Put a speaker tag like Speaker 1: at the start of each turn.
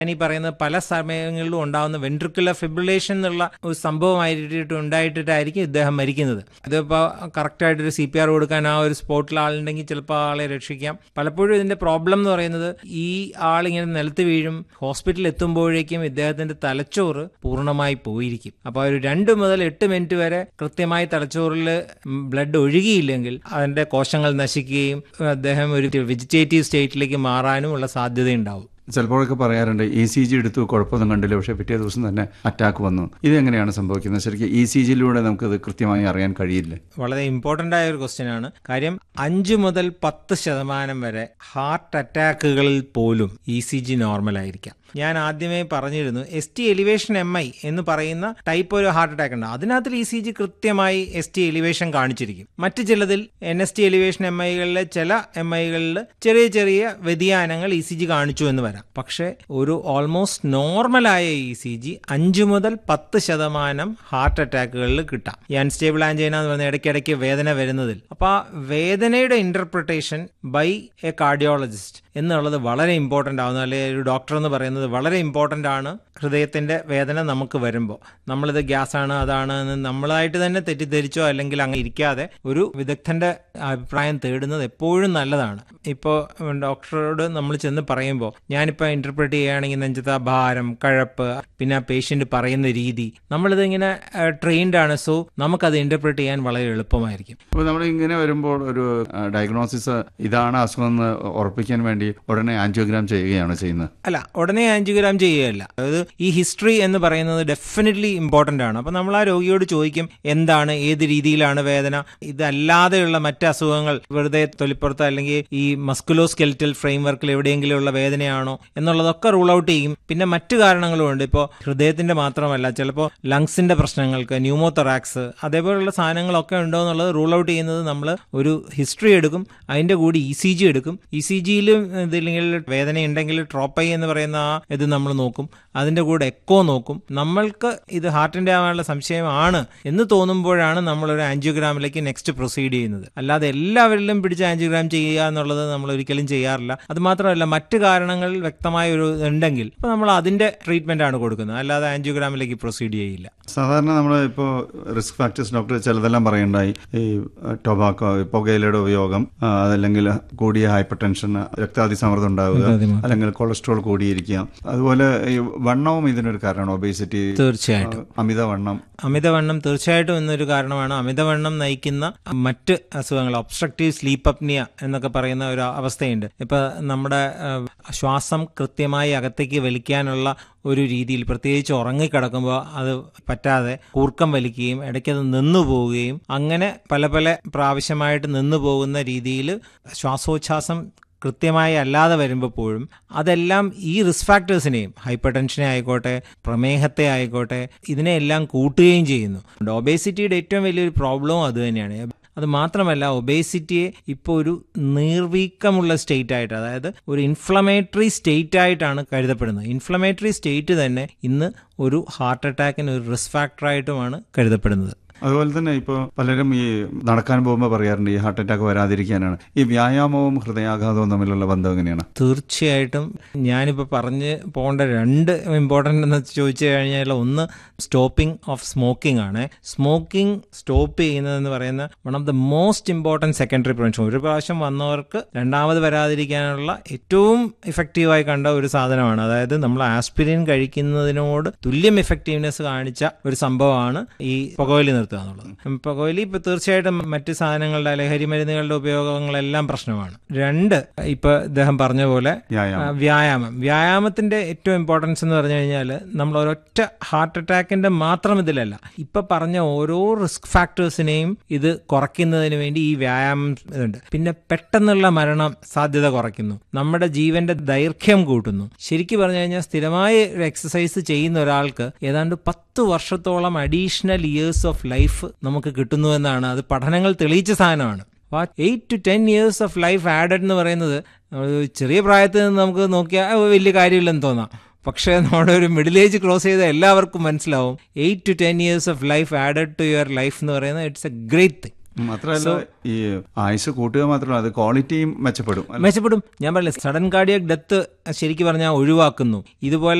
Speaker 1: ഞാൻ ഈ പറയുന്ന പല സമയങ്ങളിലും ഉണ്ടാകുന്ന വെൻട്രിക്കുലർ ഫിബ്രിലേഷൻ എന്നുള്ള ഒരു സംഭവമായിട്ട് ഉണ്ടായിട്ടായിരിക്കും ഇദ്ദേഹം മരിക്കുന്നത് ഇതിപ്പോൾ കറക്റ്റായിട്ടൊരു സി പി ആർ കൊടുക്കാൻ ആ ഒരു സ്പോട്ടിൽ ആളുണ്ടെങ്കിൽ ചിലപ്പോൾ ആളെ രക്ഷിക്കാം പലപ്പോഴും ഇതിന്റെ പ്രോബ്ലം എന്ന് പറയുന്നത് ഈ ആളിങ്ങനെ നിലത്ത് വീഴും ഹോസ്പിറ്റലിൽ എത്തുമ്പോഴേക്കും ഇദ്ദേഹത്തിന്റെ തലച്ചോറ് പൂർണ്ണമായി പോയിരിക്കും അപ്പോൾ ഒരു രണ്ട് മുതൽ എട്ട് മിനിറ്റ് വരെ കൃത്യമായി തലച്ചോറിൽ ബ്ലഡ് ഒഴുകിയില്ലെങ്കിൽ അതിന്റെ കോശങ്ങൾ നശിക്കുകയും അദ്ദേഹം ഒരു വെജിറ്റേറ്റീവ് സ്റ്റേറ്റിലേക്ക് മാറാനും ഉള്ള സാധ്യതയുണ്ടാവും
Speaker 2: ചിലപ്പോഴൊക്കെ പറയാറുണ്ട് ഇ സി ജി എടുത്തു കുഴപ്പമൊന്നും കണ്ടില്ല പക്ഷേ പിറ്റേ ദിവസം തന്നെ അറ്റാക്ക് വന്നു ഇത് എങ്ങനെയാണ് സംഭവിക്കുന്നത് ശരിക്കും ഇ സി ജിയിലൂടെ നമുക്കത് കൃത്യമായി അറിയാൻ കഴിയില്ലേ
Speaker 1: വളരെ ഇമ്പോർട്ടൻ്റ് ആയ ഒരു ക്വസ്റ്റ്യൻ ആണ് കാര്യം അഞ്ച് മുതൽ പത്ത് ശതമാനം വരെ ഹാർട്ട് അറ്റാക്കുകളിൽ പോലും ഇ സി ജി നോർമൽ ആയിരിക്കാം ഞാൻ ആദ്യമേ പറഞ്ഞിരുന്നു S T elevation M I എന്ന് പറയുന്ന ടൈപ്പ് ഒരു ഹാർട്ട് അറ്റാക്ക് ഉണ്ട് അതിനകത്ത് ഇ സി ജി കൃത്യമായി എസ് ടി എലിവേഷൻ കാണിച്ചിരിക്കും മറ്റു ചിലതിൽ N S T elevation M ഐകളിലെ ചില എം ഐകളിൽ ചെറിയ ചെറിയ വ്യതിയാനങ്ങൾ ഇ സി ജി കാണിച്ചു എന്ന് വരാം പക്ഷേ ഒരു ഓൾമോസ്റ്റ് നോർമലായ ഇ സി ജി അഞ്ച് മുതൽ പത്ത് ശതമാനം ഹാർട്ട് അറ്റാക്കുകളിൽ കിട്ടാം ഈ അൺസ്റ്റേബിൾ ആൻജൈന എന്ന് പറയുന്ന ഇടയ്ക്കിടയ്ക്ക് വേദന വരുന്നതിൽ അപ്പോൾ ആ വേദനയുടെ ഇന്റർപ്രിട്ടേഷൻ ബൈ എ കാർഡിയോളജിസ്റ്റ് എന്നുള്ളത് വളരെ ഇമ്പോർട്ടൻ്റ് ആവുന്നു അല്ലെങ്കിൽ ഒരു ഡോക്ടർ എന്ന് പറയുന്നത് വളരെ ഇമ്പോർട്ടൻ്റ് ആണ് ഹൃദയത്തിൻ്റെ വേദന നമുക്ക് വരുമ്പോൾ നമ്മളിത് ഗ്യാസ് ആണ് അതാണ് എന്ന് നമ്മളായിട്ട് തന്നെ തെറ്റിദ്ധരിച്ചോ അല്ലെങ്കിൽ അങ്ങ് ഇരിക്കാതെ ഒരു വിദഗ്ധന്റെ അഭിപ്രായം തേടുന്നത് എപ്പോഴും നല്ലതാണ് ഇപ്പോൾ ഡോക്ടറോട് നമ്മൾ ചെന്ന് പറയുമ്പോൾ ഞാനിപ്പോൾ ഇന്റർപ്രറ്റ് ചെയ്യുകയാണെങ്കിൽ നെഞ്ചത്തെ ഭാരം കഴപ്പ് പിന്നെ ആ പേഷ്യന്റ് പറയുന്ന രീതി നമ്മളിത് ഇങ്ങനെ ട്രെയിൻഡ് ആണ് സോ നമുക്കത് ഇന്റർപ്രറ്റ് ചെയ്യാൻ വളരെ എളുപ്പമായിരിക്കും
Speaker 2: അപ്പോൾ നമ്മൾ ഇങ്ങനെ വരുമ്പോൾ ഒരു ഡയഗ്നോസിസ് ഇതാണ് അസുഖം എന്ന് ഉറപ്പിക്കാൻ വേണ്ടി ഉടനെ ആൻജിയോഗ്രാം ചെയ്യുകയാണ് ചെയ്യുന്നത്
Speaker 1: അല്ല ഉടനെ ആൻജിയോഗ്രാം ചെയ്യുകയല്ല അതായത് ഈ ഹിസ്റ്ററി എന്ന് പറയുന്നത് ഡെഫിനറ്റ്ലി ഇമ്പോർട്ടൻ്റ് ആണ് അപ്പോൾ നമ്മൾ ആ രോഗിയോട് ചോദിക്കും എന്താണ് ഏത് രീതിയിലാണ് വേദന ഇതല്ലാതെയുള്ള മറ്റ് അസുഖങ്ങൾ വെറുതെ തൊലിപ്പുറത്ത് അല്ലെങ്കിൽ ഈ മസ്കുലോ സ്കെൽറ്റൽ ഫ്രെയിംവർക്കിൽ എവിടെയെങ്കിലുമുള്ള വേദനയാണോ എന്നുള്ളതൊക്കെ റൂൾ ഔട്ട് ചെയ്യും പിന്നെ മറ്റു കാരണങ്ങളുമുണ്ട് ഇപ്പോൾ ഹൃദയത്തിന്റെ മാത്രമല്ല ചിലപ്പോൾ ലങ്സിന്റെ പ്രശ്നങ്ങൾക്ക് ന്യൂമോതൊറാക്സ് അതേപോലുള്ള സാധനങ്ങളൊക്കെ ഉണ്ടോ എന്നുള്ളത് റൂൾ ഔട്ട് ചെയ്യുന്നത് നമ്മൾ ഒരു ഹിസ്റ്ററി എടുക്കും അതിന്റെ കൂടി ഇ സി ജി എടുക്കും ഇ സി ജിയിലും ഇതില്ലെങ്കിൽ വേദന ഉണ്ടെങ്കിൽ ട്രോപ്പൈ എന്ന് പറയുന്ന ആ ഇത് നമ്മൾ നോക്കും അതിന്റെ കൂടെ എക്കോ നോക്കും നമ്മൾക്ക് ഇത് ഹാർട്ടിന്റെ ആവാനുള്ള സംശയമാണ് എന്ന് തോന്നുമ്പോഴാണ് നമ്മൾ ഒരു ആൻജിയോഗ്രാമിലേക്ക് നെക്സ്റ്റ് പ്രൊസീഡ് ചെയ്യുന്നത് അല്ലാതെ എല്ലാവരിലും പിടിച്ച് ആൻജിയോഗ്രാം ചെയ്യുക എന്നുള്ളത് നമ്മൾ ഒരിക്കലും ചെയ്യാറില്ല അത് മാത്രമല്ല മറ്റു കാരണങ്ങൾ വ്യക്തമായ ഒരു ഉണ്ടെങ്കിൽ അപ്പോൾ നമ്മൾ അതിന്റെ ട്രീറ്റ്മെന്റ് ആണ് കൊടുക്കുന്നത് അല്ലാതെ ആൻജിയോഗ്രാമിലേക്ക് പ്രൊസീഡ് ചെയ്യില്ല
Speaker 2: സാധാരണ നമ്മൾ ഇപ്പോൾ റിസ്ക് ഫാക്ടേഴ്സ് ഡോക്ടർ ചിലതെല്ലാം പറയുണ്ടായി ഈ ടൊബാക്കോ പുകയിലയുടെ ഉപയോഗം ആ, അതല്ലെങ്കിൽ കൂടിയ ഹൈപ്പർ ടെൻഷൻ രക്താതിസമ്മർദ്ദം ഉണ്ടാവുക അല്ലെങ്കിൽ കൊളസ്ട്രോൾ കൂടിയിരിക്കുക അതുപോലെ ഈ വണ്ണവും ഇതിനൊരു കാരണമാണ് ഒബേസിറ്റി
Speaker 1: തീർച്ചയായിട്ടും
Speaker 2: അമിതവണ്ണം
Speaker 1: അമിതവണ്ണം തീർച്ചയായിട്ടും ഇന്നൊരു കാരണമാണ് അമിതവണ്ണം നയിക്കുന്ന മറ്റ് അസുഖങ്ങൾ ഒബ്സ്ട്രക്റ്റീവ് സ്ലീപ്പ് അപ്നിയ എന്നൊക്കെ പറയുന്ന ഒരു അവസ്ഥയുണ്ട് ഇപ്പൊ നമ്മുടെ ആ, ശ്വാസം കൃത്യമായി അകത്തേക്ക് വലിക്കാനുള്ള ഒരു രീതിയിൽ പ്രത്യേകിച്ച് ഉറങ്ങിക്കിടക്കുമ്പോൾ അത് പറ്റാതെ കൂർക്കം വലിക്കുകയും ഇടയ്ക്കത് നിന്നു പോവുകയും അങ്ങനെ പല പല പ്രാവശ്യമായിട്ട് നിന്നു പോകുന്ന രീതിയിൽ ശ്വാസോച്ഛ്വാസം കൃത്യമായി അല്ലാതെ വരുമ്പോഴും അതെല്ലാം ഈ റിസ്ക് ഫാക്ടേഴ്സിനെയും ഹൈപ്പർ ടെൻഷനെ ആയിക്കോട്ടെ പ്രമേഹത്തെ ആയിക്കോട്ടെ ഇതിനെയെല്ലാം കൂട്ടുകയും ചെയ്യുന്നു ഒബേസിറ്റിയുടെ ഏറ്റവും വലിയൊരു പ്രോബ്ലവും അത് തന്നെയാണ് അത് മാത്രമല്ല ഒബേസിറ്റിയെ ഇപ്പോൾ ഒരു നീർവീക്കമുള്ള സ്റ്റേറ്റ് ആയിട്ട് അതായത് ഒരു ഇൻഫ്ലമേറ്ററി സ്റ്റേറ്റ് ആയിട്ടാണ് കരുതപ്പെടുന്നത് ഇൻഫ്ലമേറ്ററി സ്റ്റേറ്റ് തന്നെ ഇന്ന് ഒരു ഹാർട്ട് അറ്റാക്കിന് ഒരു റിസ്ക് ഫാക്ടറായിട്ടുമാണ് കരുതപ്പെടുന്നത്
Speaker 2: അതുപോലെ തന്നെ ഇപ്പോൾ പലരും ഈ നടക്കാൻ പോകുമ്പോൾ പറയാറുണ്ട് ഈ ഹാർട്ട് അറ്റാക്ക് വരാതിരിക്കാനാണ് ഈ വ്യായാമവും ഹൃദയാഘാതവും തമ്മിലുള്ള ബന്ധം എങ്ങനെയാണ്
Speaker 1: തീർച്ചയായിട്ടും ഞാനിപ്പോൾ പറഞ്ഞ് പോകേണ്ട രണ്ട് ഇമ്പോർട്ടൻ്റ് എന്ന് ചോദിച്ചു കഴിഞ്ഞാൽ ഒന്ന് സ്റ്റോപ്പിംഗ് ഓഫ് സ്മോക്കിംഗ് ആണ് സ്മോക്കിംഗ് സ്റ്റോപ്പ് ചെയ്യുന്നതെന്ന് പറയുന്ന one of the most important secondary prevention ഒരു പ്രാവശ്യം വന്നവർക്ക് രണ്ടാമത് വരാതിരിക്കാനുള്ള ഏറ്റവും ഇഫക്റ്റീവായി കണ്ട ഒരു സാധനമാണ് അതായത് നമ്മൾ ആസ്പിരിൻ കഴിക്കുന്നതിനോട് തുല്യം ഇഫക്റ്റീവ്നെസ് കാണിച്ച ഒരു സംഭവമാണ് ഈ പുകവലി നിർത്തുക എന്നുള്ളത് പുകവലി ഇപ്പൊ തീർച്ചയായിട്ടും മറ്റ് സാധനങ്ങളുടെ ലഹരി മരുന്നുകളുടെ ഉപയോഗങ്ങളെല്ലാം പ്രശ്നമാണ് രണ്ട് ഇപ്പൊ ഇദ്ദേഹം പറഞ്ഞ പോലെ
Speaker 2: വ്യായാമം.
Speaker 1: ആ, വ്യായാമം വ്യായാമത്തിന്റെ ഏറ്റവും ഇമ്പോർട്ടൻസ് എന്ന് പറഞ്ഞു കഴിഞ്ഞാൽ നമ്മൾ ഒരൊറ്റ ഹാർട്ട് അറ്റാക്കിന്റെ മാത്രം ഇതിലല്ല ഇപ്പൊ പറഞ്ഞ ഓരോ റിസ്ക് ഫാക്ടേഴ്സിനെയും ഇത് കുറയ്ക്കുന്നതിന് വേണ്ടി ഈ വ്യായാമം ഇതുണ്ട് പിന്നെ പെട്ടെന്നുള്ള മരണം സാധ്യത കുറയ്ക്കുന്നു നമ്മുടെ ജീവന്റെ ദൈർഘ്യം കൂട്ടുന്നു ശരിക്കും പറഞ്ഞു കഴിഞ്ഞാൽ സ്ഥിരമായി ഒരു എക്സസൈസ് ചെയ്യുന്ന ഒരാൾക്ക് ഏതാണ്ട് പത്ത് വർഷത്തോളം അഡീഷണൽ ഇയേഴ്സ് ഓഫ് ലൈഫ് നമുക്ക് കിട്ടുന്നുവെന്നാണ് അത് പഠനങ്ങൾ തെളിയിച്ച സാധനമാണ് eight to ten years of life added എന്ന് പറയുന്നത് ഒരു ചെറിയ പ്രായത്തിൽ നിന്ന് നമുക്ക് നോക്കിയാൽ "ഓ, വലിയ കാര്യമില്ലെന്ന് തോന്നാം പക്ഷേ നമ്മുടെ ഒരു മിഡിൽ ഏജ് ക്രോസ് ചെയ്ത എല്ലാവർക്കും മനസ്സിലാവും eight to ten years of life added to your life എന്ന് പറയുന്നത് ഇറ്റ്സ് എ ഗ്രേറ്റ് തിങ്
Speaker 2: മാത്രമല്ല ഈ ആയുസ് കൂട്ടുക മാത്രമല്ല അത് ക്വാളിറ്റിയും മെച്ചപ്പെടും അല്ലേ?
Speaker 1: മെച്ചപ്പെടും ഞാൻ പറഞ്ഞില്ല സഡൻ കാർഡിയക് ഡെത്ത് ശരിക്കും പറഞ്ഞാൽ ഒഴിവാക്കുന്നു ഇതുപോലെ